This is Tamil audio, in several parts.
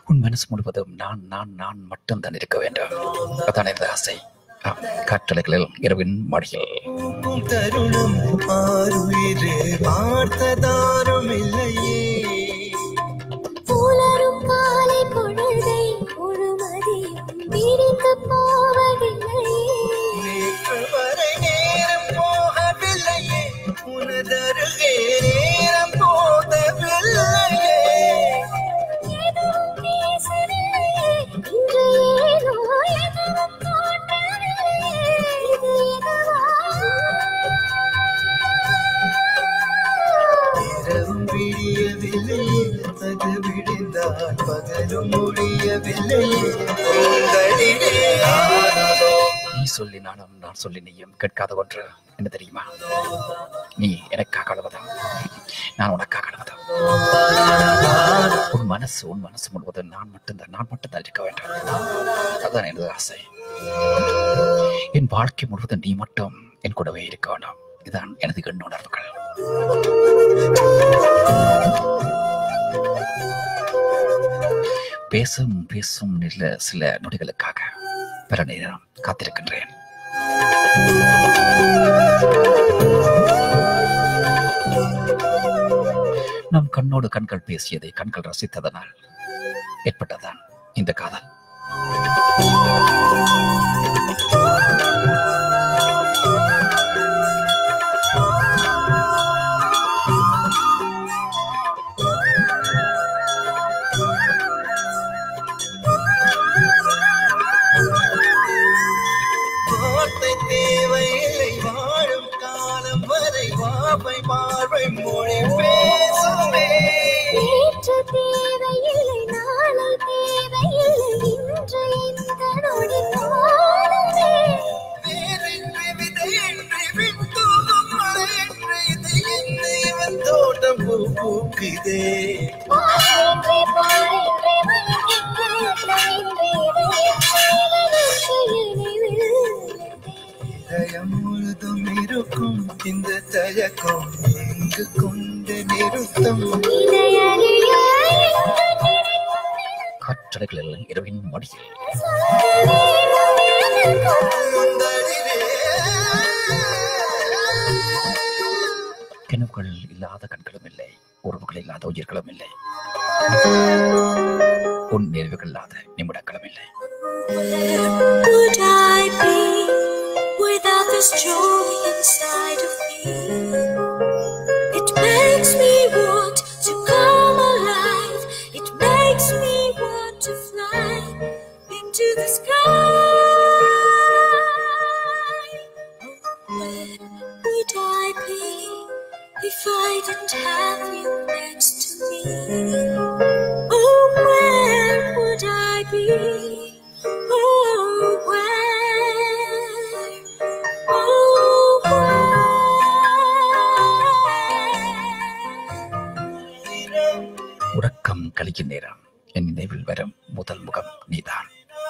உன் மனசு முழுவதும் நான் நான் நான் மட்டும்தான் இருக்க வேண்டும் அதான் எனது ஆசை ஆம், காற்றலைகளில் இரவின் மடியில் பூக்கும் தருணம் ஆறுயிரு பார்த்ததாரும் இல்லையே புலரும் காலை பொழுதை முழுமதியும் பிரிந்து போவதில்லையே நேற்று வரை நேரம் போகவில்லையே உனதருகே நேரம் போதவில்லையே எதுவும் பேசவில்லையே இன்று ஏனோ எதுவும் தோன்றவில்லையே இது என்னவா இரவும் விடியவில்லையே அது விடிந்தால் பகலும் முடியவில்லையே உங்களிலே ஆனதோ நீ சொல்லி நானும் நான் சொல்லி நீயும் கேட்காத ஒன்று என்ன தெரியுமா நீ எனக்காக அழுவதா நான் உனக்காக அழுவதா உன் மனசு உன் மனசு முழுவதும் நான் மட்டும்தான் நான் மட்டும்தான் இருக்க வேண்டும் அதுதான் எனது ஆசை என் வாழ்க்கை முழுவதும் நீ மட்டும் என் கூடவே இருக்க வேண்டும் இதுதான் எனது எண்ண உணர்வுகள் பேசும் பேசும் நில சில நொடிகளுக்காக பல நேரம் காத்திருக்கின்றேன் நம் கண்ணோடு கண்கள் பேசியதை கண்கள் ரசித்ததனால் ஏற்பட்டதான் இந்த காதல் வார்த்தை தேவையில்லை வாழும் காலம் வரை வாபை பார்வை மொழி பேசுமே நேற்று தேவையில்லை நாளை தேவையில்லை இன்று இந்த நொடி போதுமே வேறின்றி விதையின்றி விண்தூவும் மழையின்றி இது என்ன இவன் தோட்டம் பூ பூக்குதே பாரின்றி பாரின்றி மயங்கின்றி மயங்கின்றி இதயம் செய்வதற்கு நினைவில்லை. இதயம் முழுதும் இருக்கும் இந்த தயக்கம் எங்கு கொண்டு நிறுத்தம் இதையறிய காற்றலைகளில் இரவின் மடியில் சொல்லவே எனக்கு முந்தடிலே கனவுகள் இல்லாத கண்களும் இல்லை உறவுகள் இல்லாத உயிர்களும் இல்லை உன் நினைவுகள் இல்லாத நிமிடங்களும் இல்லை would I be without this joy inside of me? It makes me want to come alive. It makes me want to fly into the sky. Where would I be if I didn't have you next to me? Oh, where would I be? Oh, where? Oh, where? உறக்கம் கழிக்கும் நேரம் என் நினைவில் வரும் முதல் முகம் நீதான்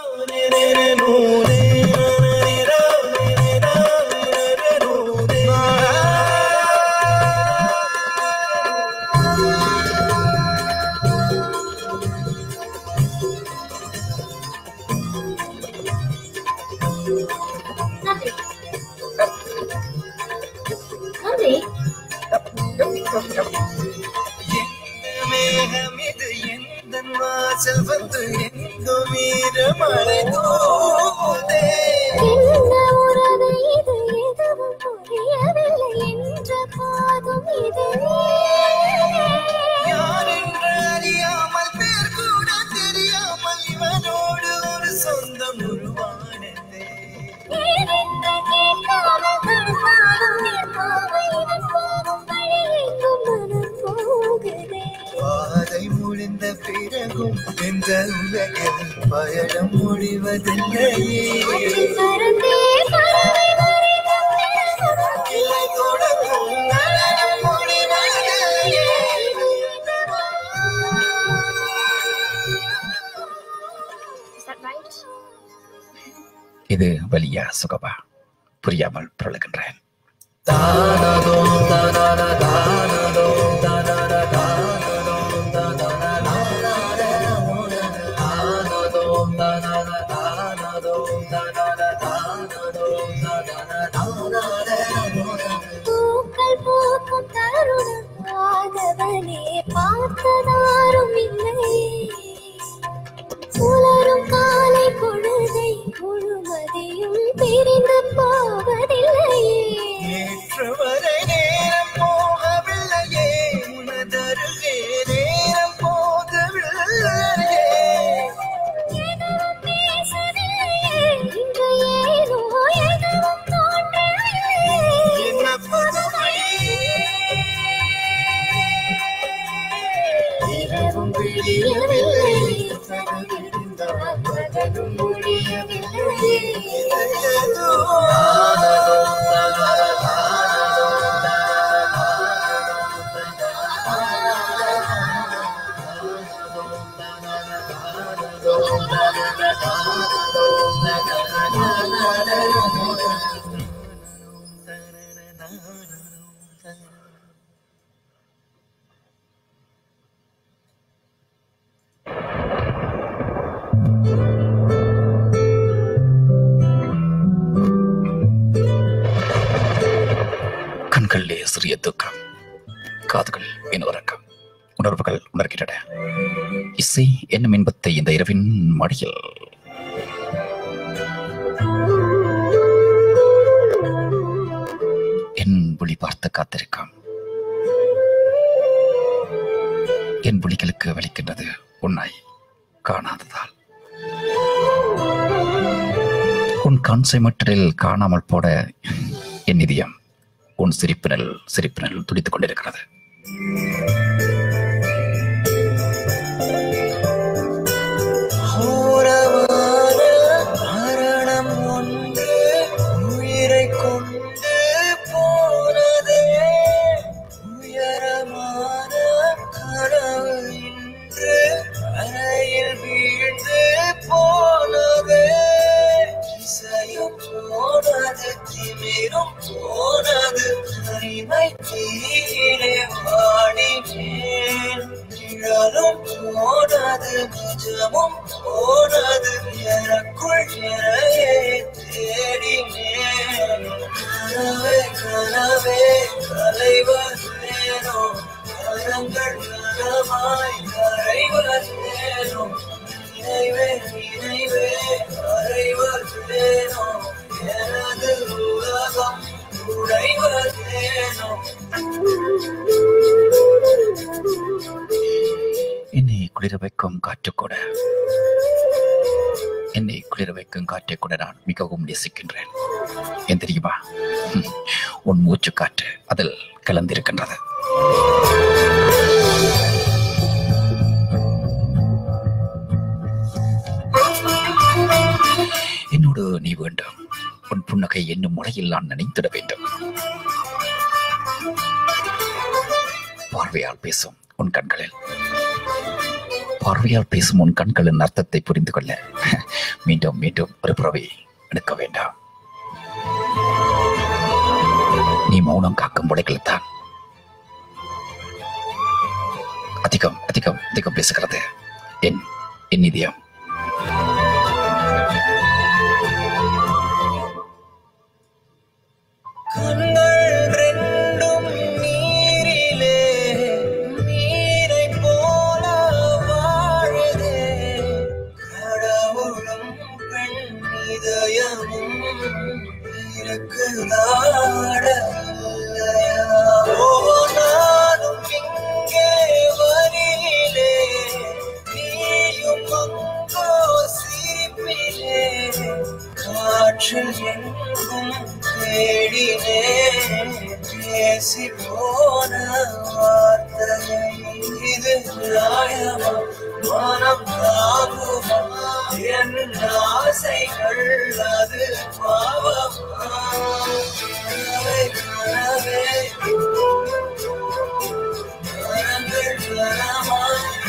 நன்றி நன்றி மேகம் இது எந்த வாசல் வந்து எங்கும் ஈரமழை தூவுதே என்ன உறவு இது எதுவும் புரியவில்லை என்ற போதும் இது நீயே. யார் என்று அறியாமல் பேர் கூட தெரியாமல் இவனோடு ஒரு சொந்தம் உருவானதே ஏனென்று கேட்காமல் தடுமாறும் என் பாவை இவன் போகும் வழி எங்கும் மனம் போகுதே. பாதை முடிந்த பிறகும் இந்த உலகில் பயணம் முடிவதில்லையே காற்றில் பறந்தே பறவை வரைக்கும் நிழலும் கிளை தொடங்கும் நடனம் முடிவதில்லையே Is that right? இது வலியா சுகமா புரியாமல் புரளுகின்றேன் விடியவில்லை பகல் விடிந்தால் பகலும் முடியவில்லை ஏதோ கண்களிலே சிறிய தூக்கம் காதுகள் என் உறக்கம் உணர்வுகள் உணர்கின்றன இசை என்னும் இன்பத்தை இந்த இரவின் மடியில் என் விழி பார்த்து காத்திருக்கும் என் விழிகளுக்கு வலிக்கின்றது உன்னை காணாததால் உன் கண் சிமிட்டலில் காணாமல் போட என் இதயம் உன் சிரிப்பினல் சிரிப்பினல் துடித்துக் கொண்டிருக்கிறது கோரமான மரணம் ஒன்று உயிரை கொண்டு போனதே உயரமான கனவு இன்று அறையில் வீழ்ந்து போனதே இசையும் போனது திமிரும் போனது கரிமை தீயிலே வாடினேன் நிழலும் போனது நிஜமும் போனது எனக்குள் நிறையே தேடினேன் கனவே கனவே கலைவதேனோ கரங்கள் கனமாய் கரைவதேனோ நினைவே நினைவே கரைவதேனோ எனது உலகம் உடைவதேனோ என்னை குளிர வைக்கும் காற்று கூட என்னை குளிர வைக்கும் காற்றை கூட நான் மிகவும் நேசிக்கின்றேன் ஏன் தெரியுமா ஹம், உன் மூச்சு காற்று அதில் கலந்திருக்கின்றது என்னோடு நீ வேண்டும் உன் புன்னகை என்னும் முறையில் நான் நினைத்திட வேண்டும் பார்வையால் பேசும் உன் கண்களில் பார்வையால் பேசும் உன் கண்களின் அர்த்தத்தை புரிந்து கொள்ள மீண்டும் மீண்டும் ஒரு பிறவி எடுக்க வேண்டாம் நீ மௌனம் காக்கும் முளைகள் தான் அதிகம் அதிகம் அதிகம் பேசுகிறது என் என் இதயம் கண்கள் ரெண்டும் நீரிலே நீரைப் போல வாழுதே கடவுளும் பெண் இதயமும் இருக்குதாடலையா ஓ நானும் இங்கே வரியிலே நீயும் அங்கோ சிரிப்பிலே காற்றில் எங்கும் தேடினே பேசி போன வார்த்தை இது நியாயமா மனம் தாங்குமா என் ஆசைகள் அது பாவமா கனவே கனவே மரங்கள் மரமா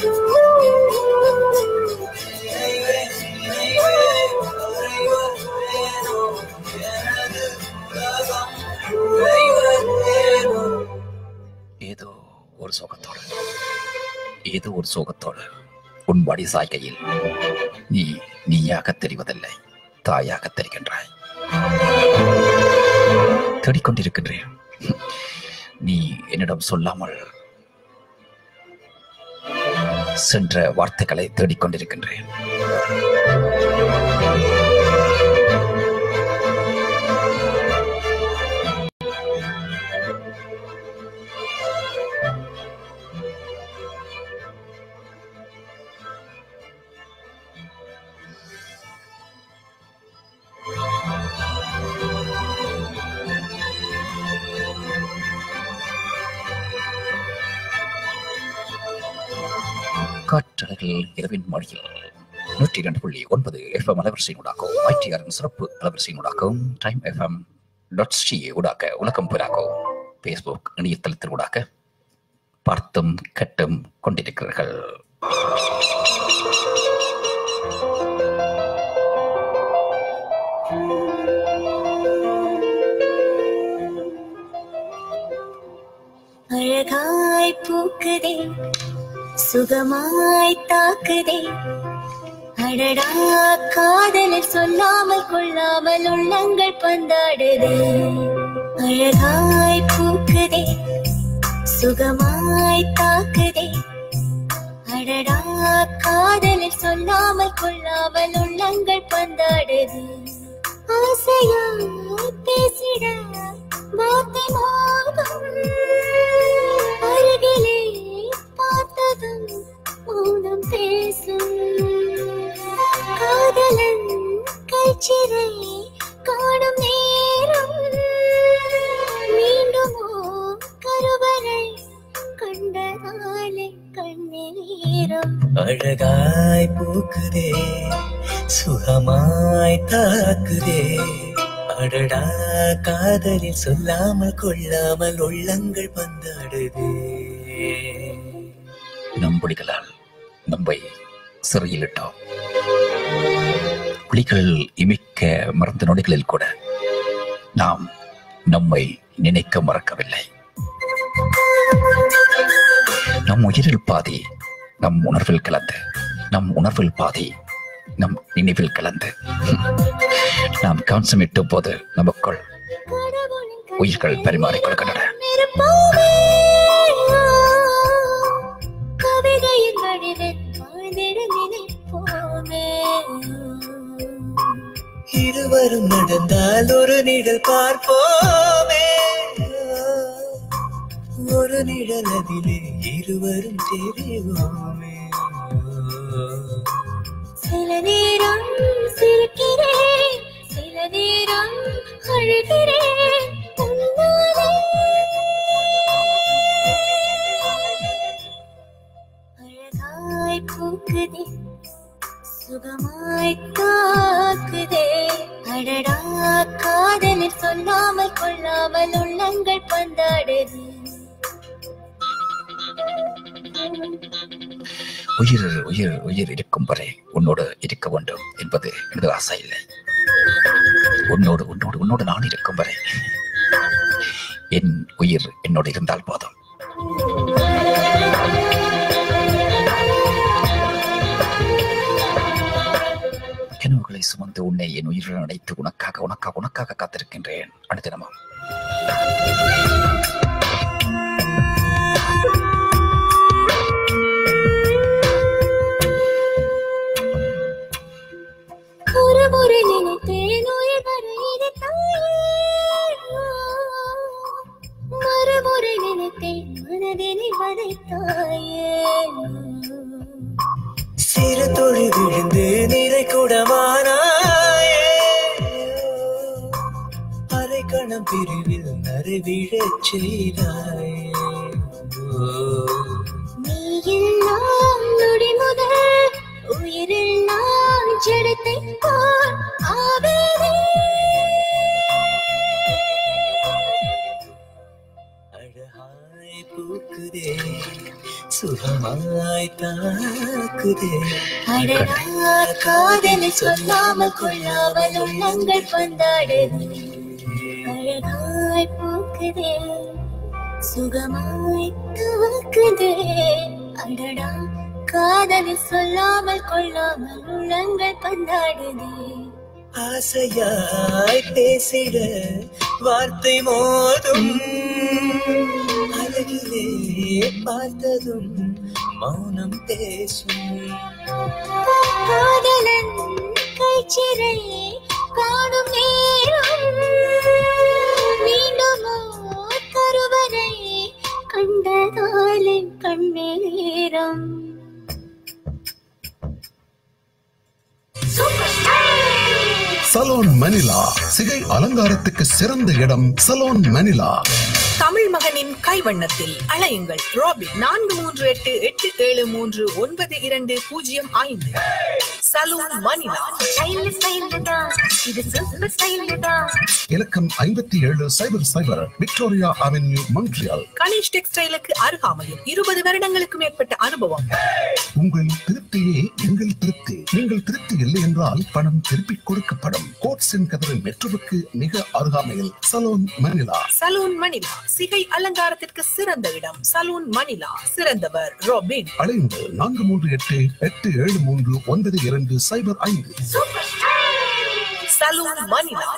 நினைவே நினைவே உறைவதேனோ எனது உலகம் உறைவதேனோ ஏதோ ஒரு சோகத்தோடு ஏதோ ஒரு சோகத்தோடு உன் வடி சாய்கையில் நீ நீயாக தெரிவதில்லை தாயாக தெரிகின்றாய் தேடிக்கொண்டிருக்கின்றேன் நீ என்னிடம் சொல்லாமல் சென்ற வார்த்தைகளை தேடிக்கொண்டிருக்கின்றேன் காற்றலைகள் இரவின் மொழியில் நூற்றி இரண்டு புள்ளி ஒன்பது எஃப்எம் அலவரிசையினூடாகவும் ஐடிஆரின் சிறப்பு அலவரிசையினூடாகவும் டைம் எஃப்எம் டாட் சி ஊடாக உலகம் புறாகவும் ஃபேஸ்புக் இணையதளத்தில் ஊடாக பார்த்தும் கட்டும் கொண்டிருக்கிறீர்கள் அழகாய் பூக்குதே சுகமாய் தாக்குதே அடடா காதலில் சொல்லாமல் கொள்ளாமல் உள்ளங்கள் பந்தாடுதே அழகாய் பூக்குதே சுகமாய் தாக்குதே அடடா காதலில் சொல்லாமல் கொள்ளாமல் உள்ளங்கள் பந்தாடுது ஆசையாய் பேசிட வார்த்தை மோகம் அருகிலே பார்த்ததும் மௌனம் பேசும் காதலன் கைச்சிறை காணும் நேரம் மீண்டுமோ கருவறை கண்டதாலே கண்ணீரம் அழகாய் பூக்குதே சுகமாய் தாக்குதே அடடா காதலில் சொல்லாமல் கொள்ளாமல் உள்ளங்கள் பந்தாடுதே நம்புலிகளால் நம்மை சிறையிலிட்டோம் புலிகள் இமிக்க மறந்த நொடிகளில் கூட நாம் நம்மை நினைக்க மறக்கவில்லை நம் உயிரில் பாதி நம் உணர்வில் கலந்து நம் உணர்வில் பாதி நம் நினைவில் கலந்து நாம் கான்சமிட்ட போது நமக்குள் கடவுளின் உயிர்கள் பரிமாறிக் கொள்கின்றன இருப்போமே கவிதையின் வடிவில் வாழ்ந்திட நினைப்போமே இருவரும் நடந்தால் ஒரு நிழல் பார்ப்போமே ஒரு நிழல் அதிலே இருவரும் தெரிவோமே சில நேரம் சிரிக்கிறேன் சில நேரம் அழுகிறேன் உன்னாலே. அழகாய் பூக்குதே சுகமாய் காக்குதே அடடா காதலில் சொல்லாமல் கொள்ளாமல் உள்ளங்கள் பந்தாடுது உயிர் உயிர் உயிர் இருக்கும் வரை உன்னோடு இருக்க வேண்டும் என்பது எனது ஆசை இல்லை உன்னோடு உன்னோடு உன்னோடு நான் இருக்கும் வரை என் உயிர் என்னோடு இருந்தால் போதும் கனவுகளை சுமந்து உன்னை என் உயிரில் அடைத்து உனக்காக உனக்காக உனக்காக காத்திருக்கின்றேன் அனுதினமும் ஒரு முறை நினைத்தேன் உயிர் வரை இது மறுமுறை நினைத்தேன் மனதினை வதைத்தாயே சிறு தொழி விழுந்து நிறை குடமானாயே அரை கணம் பிரிவில் நரை விழச் செய்தாயே நீ எல்லாம் நொடி முதல் உயிரெல்லாம் ஜடத்தை போல் ஆவேனே அழகாய் பூக்குதே சுகமாய் தாக்குதே அடடா காதலை சொல்லாமல் கொள்ளாமல் உள்ளங்கள் பந்தாடுது அழகாய் பூக்குதே சுகமாய் துவக்குதே அடடா காதலை சொல்லாமல் கொள்ளாமல் உள்ளங்கள் பந்தாடுதே ஆசையாய் பேசிட வார்த்தை மோதும் அழகிலே பார்த்ததும் மௌனம் பேசும் காதலன் கைச்சிறை காணும் நேரம் மீண்டும் ஓர் கருவறை கண்டதாலே கண்ணீரம் சலோன் மணிலா சிகை அலங்காரத்துக்கு சிறந்த இடம் சலோன் மணிலா தமிழ் மகனின் கைவண்ணத்தில் அலையுங்கள் ராபின் நான்கு மூன்று எட்டு எட்டு ஏழு மூன்று ஒன்பது இரண்டு பூஜ்ஜியம் ஐந்து சலூன் மணிலா ஸ்டைல் ஸ்டைல் தான் இது சூப்பர் ஸ்டைல் தான் இலக்கம் ஐம்பத்தி ஏழு cipher cipher Victoria avenue Montreal Ganesh டெக்ஸ்டைலுக்கு அருகாமையில் இருபது வருடங்களுக்கு மேற்பட்ட அனுபவம் உங்கள் திருப்தியே எங்கள் திருப்தி நீங்கள் திருப்தி இல்லை என்றால் பணம் திருப்பிக் கொடுக்கப்படும் கோட்ஸின் கதரின் மெட்ரோவுக்கு மிக அருகாமையில் சலோன் மணிலா சலூன் மணிலா சிகை அலங்காரத்திற்கு சிறந்த இடம் சலூன் மணிலா சிறந்தவர் ராபின் அழையுங்கள் நான்கு மூன்று எட்டு எட்டு ஏழு மூன்று ஒன்பது இரண்டு சைபர் ஐந்து சலூன் மணிலா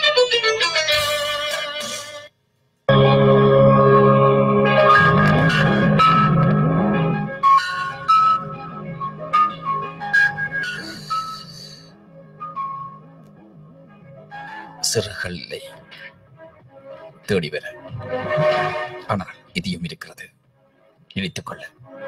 சிறுகள் இல்லை தேடி வர ஆனால் இதையும் இருக்கிறது நினைத்துக் கொள்ள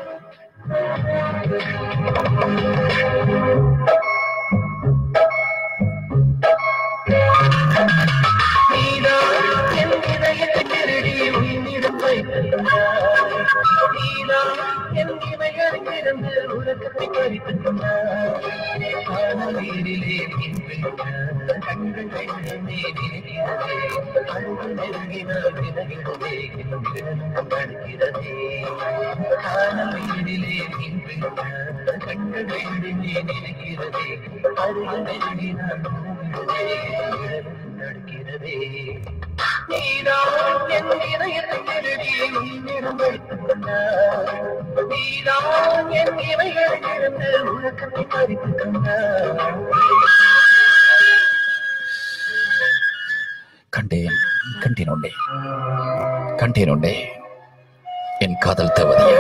கண்டேன் கண்டேன் உண்டே கண்டேன் உண்டே என் காதல் தேவதைய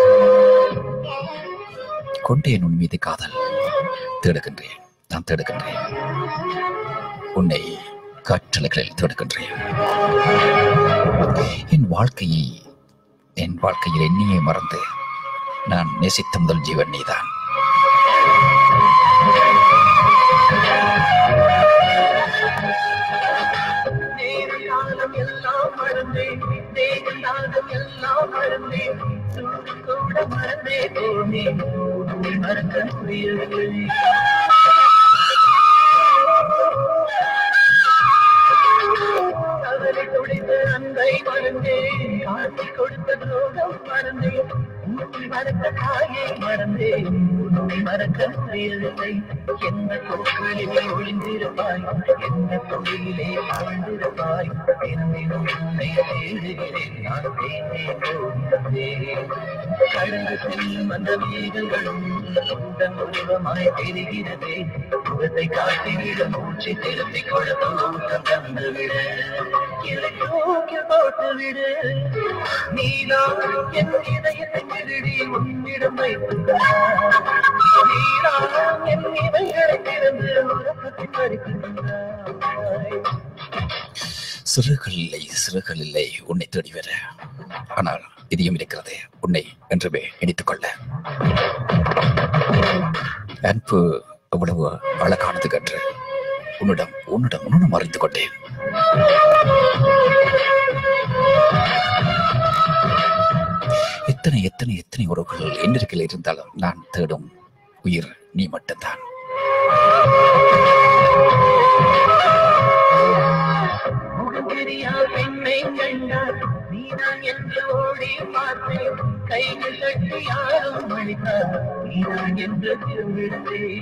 கொண்டேன் உன் மீது காதல் தேடுகின்றேன் நான் தேடுகின்றேன் உன்னை காற்றலைகளில் தேடுகின்றேன் என் வாழ்க்கையை என் வாழ்க்கையில் என்னையே மறந்து நான் நேசித்த முதல் ஜீவன் நீதான் நேரம் எல்லாம் மறந்தேன் தேகம் தாகம் எல்லாம் மறந்தேன் சூடு கூட மறந்தே போனேன் உன்னை மறக்க முடியவில்லை கவலை துடைத்த அன்பை மறந்தேன் காட்டி கொடுத்த துரோகம் மறந்தேன் உன்னை மறக்க தாயை மறந்தேன் உன்னை மறக்க முடியவில்லை எந்த கோக்களிலே ஒளிந்திருப்பாய் எந்த தொழிலே வாழ்ந்திருப்பாய் தினமினும் உன்னை தேடுகிறேன் நான் தேனே போகிறேன் கடந்து செல்லும் அந்த மேகங்களும் உந்தன் உருவமாய் தெரிகிறதே முகத்தை காட்டிவிட மூச்சு திருப்பிக் கொடுத்து ஊட்டம் தந்துவிட இதை தூக்கி போட்டுவிடு நீதான் என் இதயத்தை திருடி உன்னிடம் வைத்துக்கிறார் நீதான் என் இதயங்களை திறந்து உறக்கத்தை பறிக்கின்றாய் சிறுகள் இல்லை சிறுகள் இல்லை உன்னை தேடி வர ஆனால் இதையும் இருக்கிறது உன்னை என்றுமே இணைத்துக் கொள்ள அன்பு எவ்வளவு அழகானது என்று உன்னிடம் உன்னிடம் உன்னிடம் அறிந்து கொண்டேன் எத்தனை எத்தனை எத்தனை உறவுகள் என்னிருக்கில் இருந்தாலும் நான் தேடும் உயிர் நீ மட்டும்தான் முகம் தெரியா பெண்ணை கண்டார் நீதான் என்று ஓடி பார்த்தேன் கைகள் கட்டி யாரும் அழித்தார் நீதான் என்று திரும்பிடுவேன்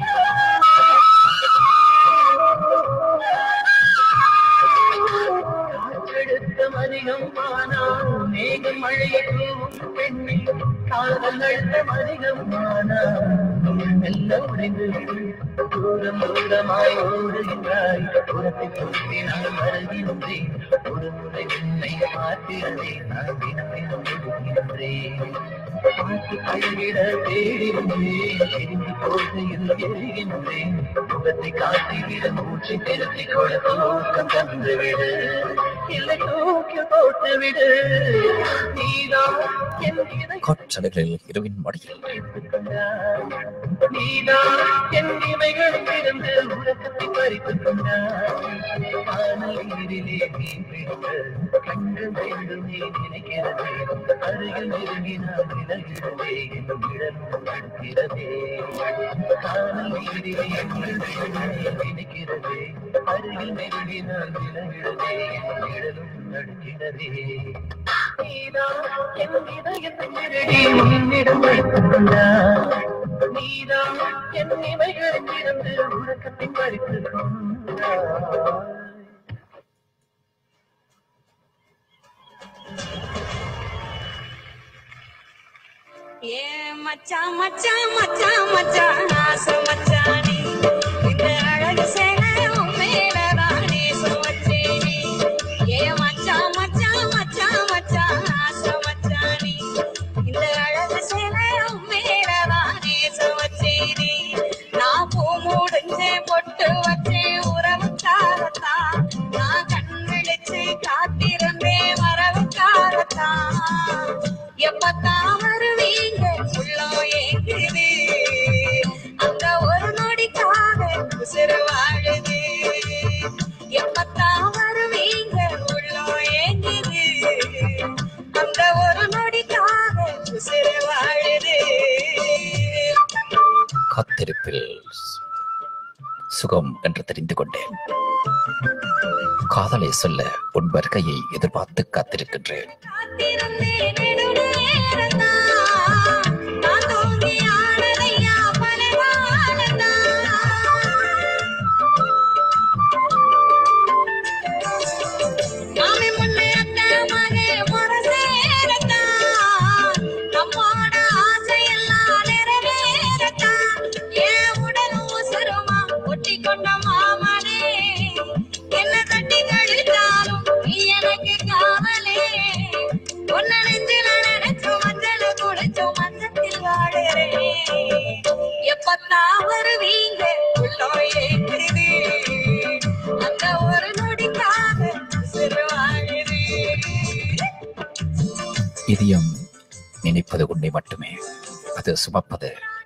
காற்றெடுத்த அதிகம் ஆனால் மேகம் மழையை தூவும் பெண்ணை காதல் அழுத்தம் அதிகம் ஆனால் மெல்ல உடைந்து விடு. தூரம் தூரமாய் ஓடுகின்றாய் புறத்தை சுற்றி நான் வருகின்றேன் ஒரு முறை உன்னை பார்க்கிறதே நான் தினம் தினம் கொடுக்கின்றேன் பார்த்து பழகிட தேடிருந்தேன் திரும்பி போகையில் எரிகின்றேன் முகத்தை காட்டிவிட மூச்சை திருத்தி கொடுத்து ஊக்கம் தந்துவிடு இல்லை தூக்கி போட்டு விடு நீதான் என் இதயம் காற்றலைகளில் இரவின் மடியில் வைத்துக் கொண்டாய். நீதான் என் இமைகளில் இருந்து உறக்கத்தை பறித்துக் கொண்டாய். கானல் நீரிலே மீன் பிடித்த கண்கள் வேண்டுமே நினைக்கிறது அருகில் நெருங்கினால் விலகிடவே என் விழலும் தடுக்கிறதே கானல் நீரிலே மீன் வேண்டுமே நினைக்கிறது அருகில் நெருங்கினால் விலகிடவே என் விழலும் தடுக்கிறதே நீதான் என் இதயத்தை திருடி உன்னிடம் வைத்துக் கொண்டாய். நீதான் என் இமைகளில் இருந்து உறக்கத்தை பறித்துக் கொண்டாய். ஏ மச்சான் மச்சான் மச்சான் மச்சான் ஆசை மச்சானே இந்த அழகு சேலை உன் மேலதான் நேசம் வச்சேனே ஏ மச்சான் மச்சான் மச்சான் மச்சான் ஆசை மச்சானே இந்த அழகு சேலை உன் மேலதான் நேசம் வச்சேனே நான் பூ முடிஞ்சு பொட்டு வச்சேன் உறவுக்காரத்தான் நான் கண் விழிச்சு காத்திருந்தேன் வரவுக்காரத்தான் எப்பத்தான் வருவீங்க உள்ளம் ஏங்குது அந்த ஒரு நொடிக்காக உசுறு வாழுது எப்பத்தான் வருவீங்க உள்ளம் ஏங்குது அந்த ஒரு நொடிக்காக உசுறு வாழுது காத்திருப்பில் சுகம் என்று தெரிந்து கொண்டேன் காதலை சொல்ல உன் வருகையை எதிர்பார்த்து காத்திருக்கின்றேன் காத்திருந்தேன் நெடுநேரம்தான். நான் தூங்கி ஆனதையா பல நாளந்தான். மாமி முன்னே அத்தை மகே முரசேரத்தான். நம்மோட ஆசையெல்லாம் நிறைவேறத்தான். என் உடலும் உசுருமா ஒட்டிக்கொண்ட மாமனே. என்ன தட்டி கழித்தாலும் நீ எனக்கு காவலே. உன்னை நெஞ்சில நினைச்சு மஞ்சள் குடிச்சு மஞ்சத்தில் வாழுறேன். எப்பத்தான் வருவீங்க உள்ளோ ஏங்குது. அந்த ஒரு நொடிக்காக உசுரு வாழுது இதயம் நினைப்பது உன்னை மட்டுமே அது சுமப்பது